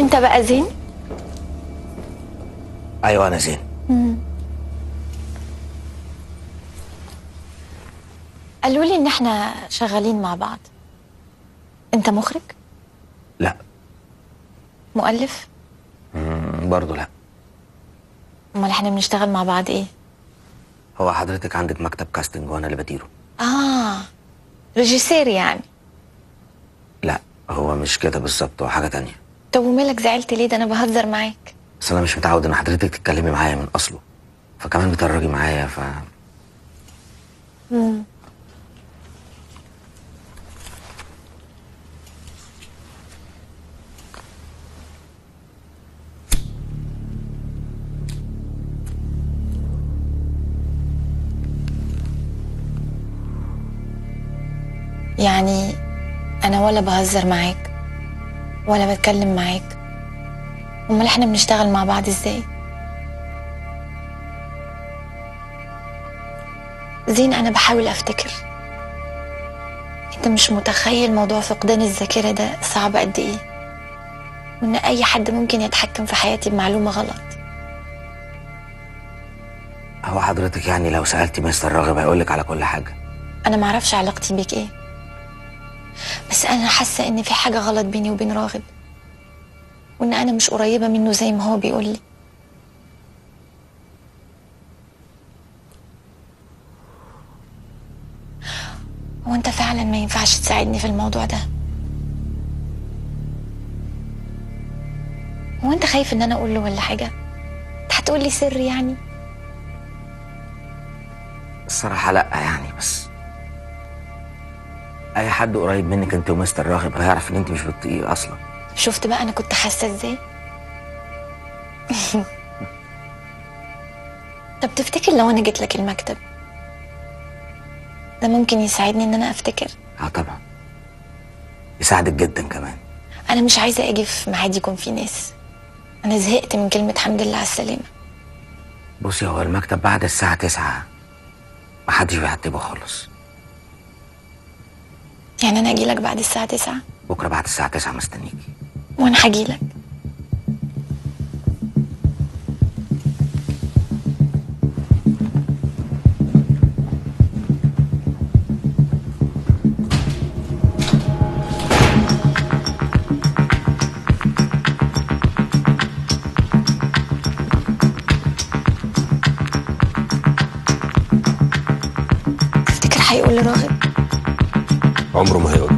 انت بقى زين ايوه انا زين قالوا لي ان احنا شغالين مع بعض انت مخرج لا مؤلف مم، برضه لا امال احنا بنشتغل مع بعض ايه هو حضرتك عندك مكتب كاستنج وانا اللي بديره اه ريجيسير يعني لا هو مش كده بالظبط هو حاجه تانية طب ومالك زعلت ليه ده انا بهزر معاك بس انا مش متعود ان حضرتك تتكلمي معايا من اصله فكمان بتهرجي معايا ف مم. يعني انا ولا بهزر معاك ولا بتكلم معاك امال احنا بنشتغل مع بعض ازاي زين انا بحاول افتكر انت مش متخيل موضوع فقدان الذاكره ده صعب قد ايه وان اي حد ممكن يتحكم في حياتي بمعلومه غلط هو حضرتك يعني لو سالتي مستر راغب هيقولك على كل حاجه انا معرفش علاقتي بيك ايه بس انا حاسه ان في حاجه غلط بيني وبين راغب وان انا مش قريبه منه زي ما هو بيقول لي هو انت فعلا ما ينفعش تساعدني في الموضوع ده هو انت خايف ان انا اقول له ولا حاجه انت هتقول لي سر يعني الصراحه لا يعني بس اي حد قريب منك انت ومستر راغب هيعرف ان انت مش بتطيقيه اصلا شفت بقى انا كنت حاسه ازاي طب تفتكر لو انا جيت لك المكتب ده ممكن يساعدني ان انا افتكر اه طبعا يساعدك جدا كمان انا مش عايزه اجي في ميعاد يكون فيه ناس انا زهقت من كلمه حمد لله على السلامه بصي هو المكتب بعد الساعه 9 محدش بيعتبه خالص يعني انا اجي لك بعد الساعه 9 بكره بعد الساعه 9 مستنيكي وانا هجي لك تفتكر هيقول لراغب عمره ما هيقول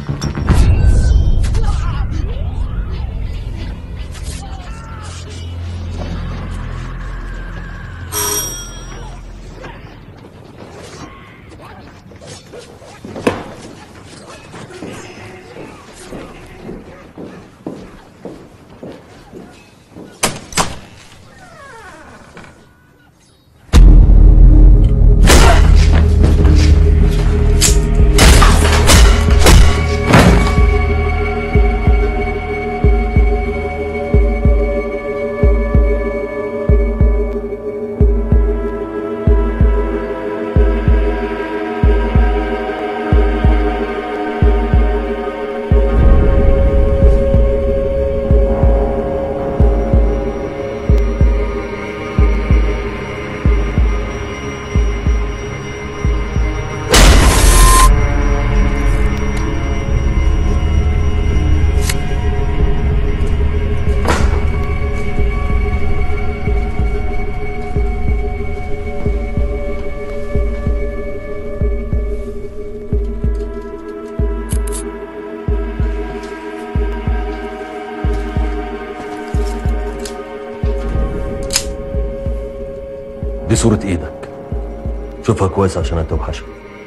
دي صورة ايدك شوفها كويس عشان هتوحشك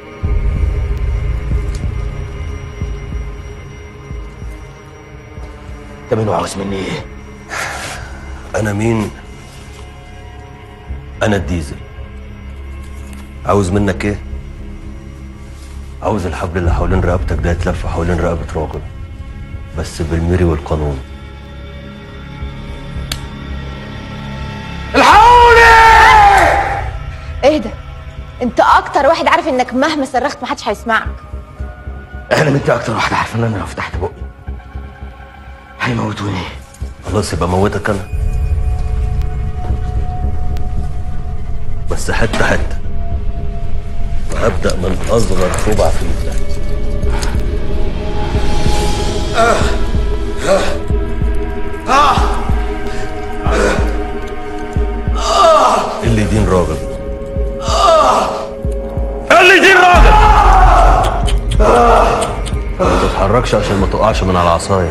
انت مين وعاوز مني ايه؟ انا مين انا الديزل عاوز منك ايه عاوز الحبل اللي حوالين رقبتك ده يتلف حوالين رقبة راجل بس بالميري والقانون اهدى انت اكتر واحد عارف انك مهما صرخت محدش هيسمعك انا انت اكتر واحده عارفه ان انا لو فتحت بقي هيموتوني تخلص يبقى موتك انا بس حته حته وهبدا من اصغر ربع في البلاد اللي دين راجل اللي دين راجل ما تتحركش عشان ما تقعش من على العصايه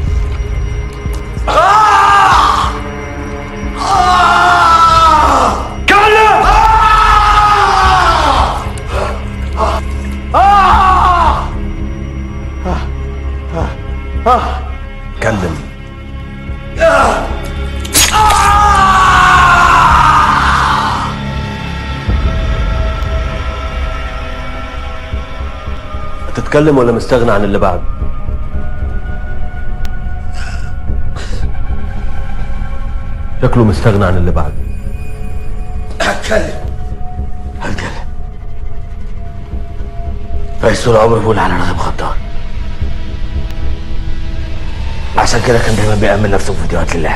كلم تتكلم ولا مستغنى عن اللي بعده شكله مستغنى عن اللي بعده هتكلم هتكلم فايز طول عمره بيقول على رغم خطار عشان كده كان دايما بيأمن نفسه في فيديوهات اللعب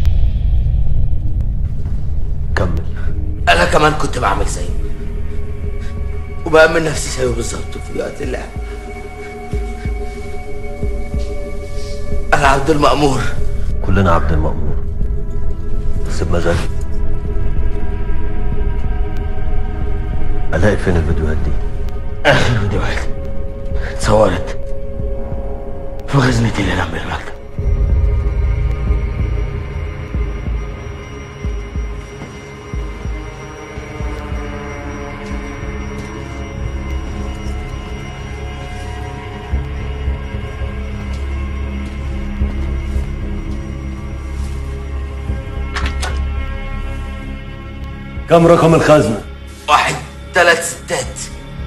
كمل انا كمان كنت بعمل زيه وبأمن نفسي زيه بالظبط في فيديوهات اللعب انا عبد المأمور كلنا عبد المأمور بس بمزاجي الاقي فين الفيديوهات دي اخر فيديوهات اتصورت في غزنتي اللي جنب المكتب كم رقم الخزنه واحد ثلاث ستات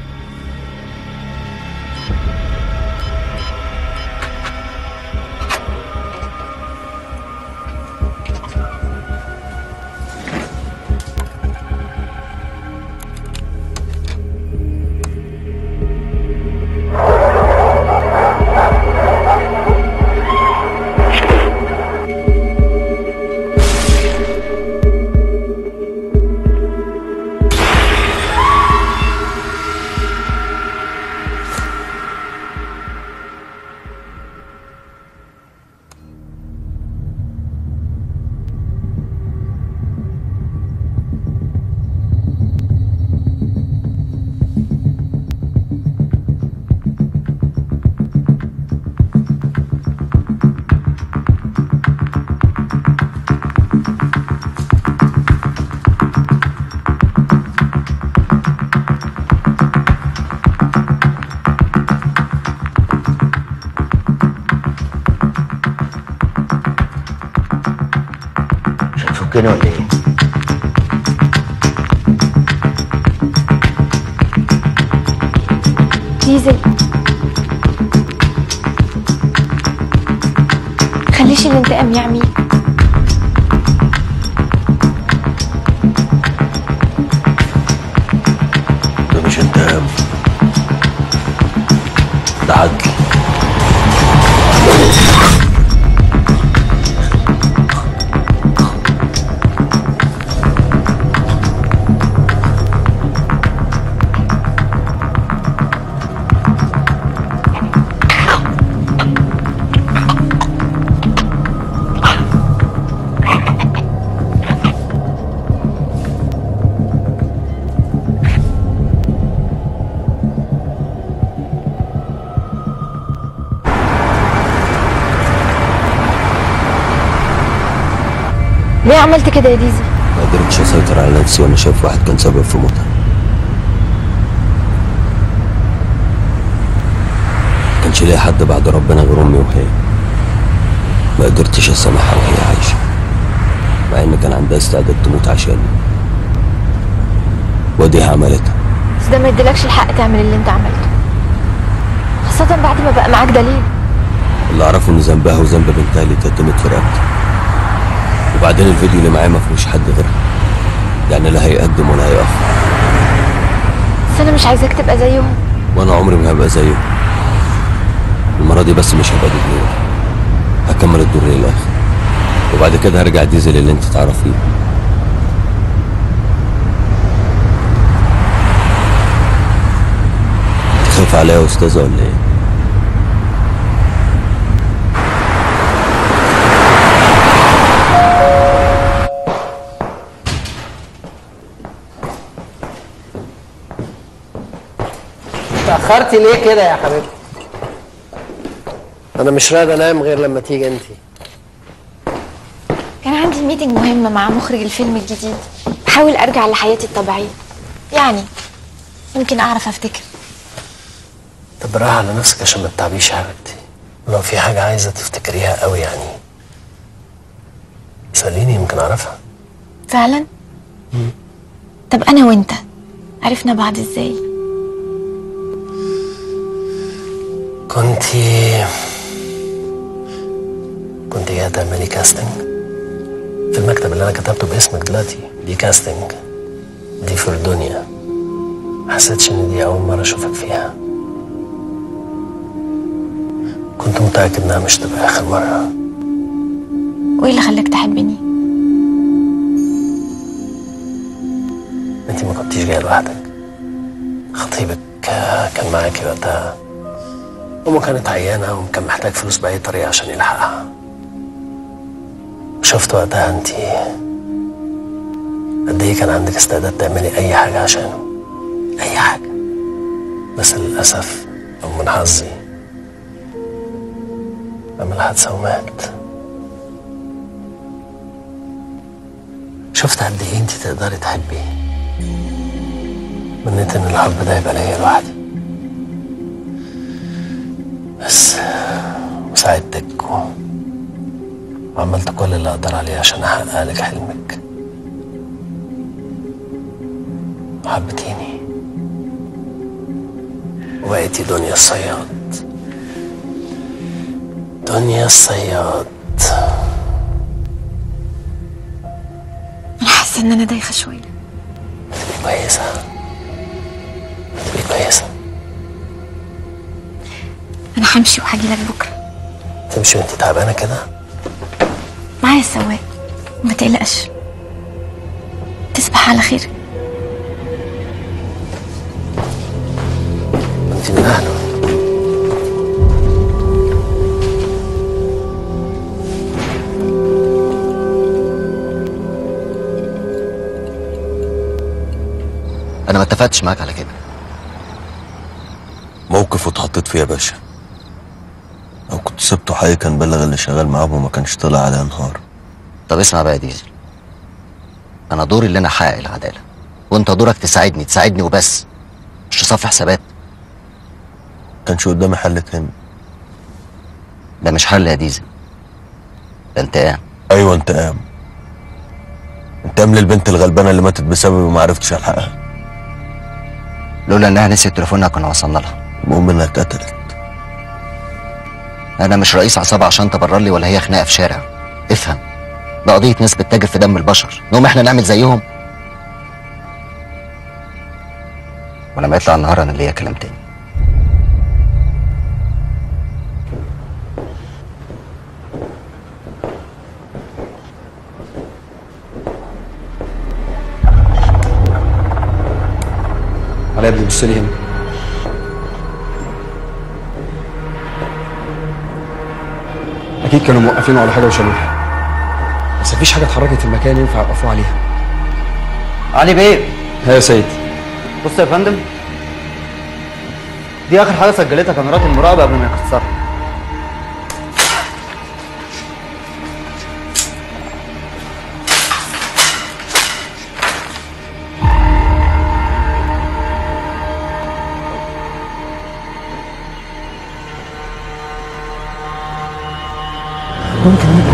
مش هتفكني ولا ايه؟ ديزل خليش الانتقام يعميك ده مش انتقام ده عدل ليه عملت كده يا ديزل ما قدرتش اسيطر على نفسي وانا شايف واحد كان سبب في موتها كانش ليا حد بعد ربنا غير امي وهي ما قدرتش اسامحها وهي عايشه مع ان كان عندها استعداد تموت عشاني وديها عملتها بس ده ما يديلكش الحق تعمل اللي انت عملته خاصة بعد ما بقى معاك دليل اللي اعرفه ان ذنبها وذنب بنتها اللي اتقدمت في رقبتي وبعدين الفيديو اللي معايا ما فيهوش حد غيرها يعني لا هيقدم ولا هيقف بس انا مش عايزاك تبقى زيهم وانا عمري ما هبقى زيه المره دي بس مش هبقى دور هكمل الدور للاخر وبعد كده هرجع ديزل اللي انت تعرفيه انت خايفة عليا يا استاذة ولا ايه؟ تأخرتي ليه كده يا حبيبتي؟ أنا مش راضي أنام غير لما تيجي أنت. كان عندي ميتنج مهم مع مخرج الفيلم الجديد بحاول ارجع لحياتي الطبيعيه يعني يمكن اعرف افتكر طب بالراحة على نفسك عشان ما تتعبيش يا حبيبتي. لو في حاجة عايزة تفتكريها قوي يعني سأليني يمكن أعرفها. فعلا طب انا وانت عرفنا بعض ازاي كنتي كنت جاية تعملي كاستنج في المكتب اللي أنا كتبته باسمك دلوقتي دي كاستنج دي في الدنيا ما حسيتش إن دي أول مرة أشوفك فيها كنت متأكد إنها مش تبقى آخر مرة وايه اللي خلاك تحبني أنت ما كنتيش جاية لوحدك خطيبك آه، كان معاكي وقتها أمه كانت عيانة وكان محتاج فلوس بأي طريقة عشان يلحقها شفت وقتها أنت قد إيه كان عندك استعداد تعملي أي حاجة عشانه أي حاجة بس للأسف أو من حظي عمل حادثة ومات شفت قد إيه أنت تقدري تحبي منيت إن الحب ده يبقى ليا لوحدي بس ساعدتك و... وعملت كل اللي اقدر عليه عشان احقق لك حلمك وحبتيني وبقيتي دنيا الصياد دنيا الصياد انا حاسه ان انا دايخه شويه تبقي كويسة تبقي كويسة انا همشي وهاجي لك بكره تمشي وانت تعبانة كده معايا السواق ما تقلقش تصبح على خير انت من اهله انا ما اتفقتش معاك على كده موقف واتحطيت فيه يا باشا لو كنت سبته حي كان بلغ اللي شغال معاه وما كانش طلع عليها نهار طب اسمع بقى يا ديزل انا دوري اللي انا احقق العداله وانت دورك تساعدني تساعدني وبس مش تصفي حسابات كانش قدامي حل تاني ده مش حل يا ديزل ده انتقام ايوه انتقام انتقام للبنت الغلبانه اللي ماتت بسببي وما عرفتش الحقها لولا انها نسيت تليفونها كنا وصلنا لها المهم انها اتقتلت انا مش رئيس عصابه عشان تبرر لي ولا هي خناقه في شارع افهم ده قضيه ناس بتتاجر في دم البشر نقوم احنا نعمل زيهم ولما يطلع النهار انا ليا كلام تاني على يا ابني بص لي هنا اكيد كانوا موقفينه على حاجه وشالوه بس مفيش حاجه اتحركت في المكان ينفع يوقفوه عليها علي بيه ها يا سيد بص يا فندم دي اخر حاجه سجلتها كاميرات المراقبه قبل ما يكسرها ممكن